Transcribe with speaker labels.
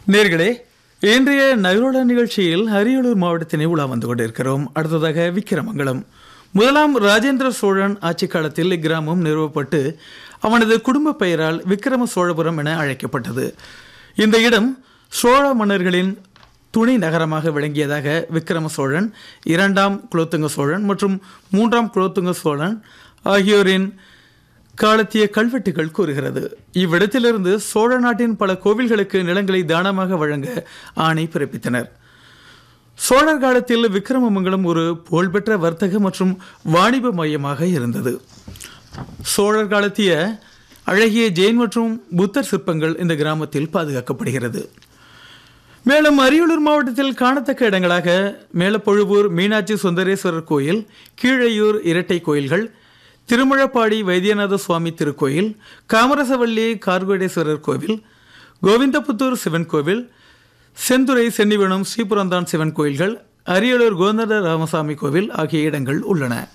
Speaker 1: நேர்களே இன்றைய நகரோட நிகழ்ச்சியில் அரியலூர் மாவட்டத்தினை உலா வந்து கொண்டிருக்கிறோம் அடுத்ததாக விக்கிரமங்கலம் முதலாம் ராஜேந்திர சோழன் ஆட்சி காலத்தில் இக்கிராமம் நிறுவப்பட்டு அவனது குடும்ப பெயரால் விக்கிரம சோழபுரம் என அழைக்கப்பட்டது இந்த இடம் சோழ மன்னர்களின் துணை நகரமாக விளங்கியதாக விக்கிரம சோழன் இரண்டாம் குலோத்துங்க சோழன் மற்றும் மூன்றாம் குலோத்துங்க சோழன் ஆகியோரின் காலத்திய கல்வெட்டுகள் கூறுகிறது இவ்விடத்திலிருந்து சோழ நாட்டின் பல கோவில்களுக்கு நிலங்களை தானமாக வழங்க ஆணை பிறப்பித்தனர் சோழர் காலத்தில் விக்கிரமமங்கலம் ஒரு புகழ்பெற்ற வர்த்தக மற்றும் வாணிப மையமாக இருந்தது சோழர் காலத்திய அழகிய ஜெயின் மற்றும் புத்தர் சிற்பங்கள் இந்த கிராமத்தில் பாதுகாக்கப்படுகிறது மேலும் அரியலூர் மாவட்டத்தில் காணத்தக்க இடங்களாக மேலப்பொழுவூர் மீனாட்சி சுந்தரேஸ்வரர் கோயில் கீழையூர் இரட்டை கோயில்கள் திருமழப்பாடி வைத்தியநாத சுவாமி திருக்கோயில் காமரசவள்ளி கார்கோடேஸ்வரர் கோவில் கோவிந்தபுத்தூர் சிவன் கோவில் செந்துறை சென்னிவனம் ஸ்ரீபுரந்தான் சிவன் கோயில்கள் அரியலூர் கோந்தர ராமசாமி கோவில் ஆகிய இடங்கள் உள்ளன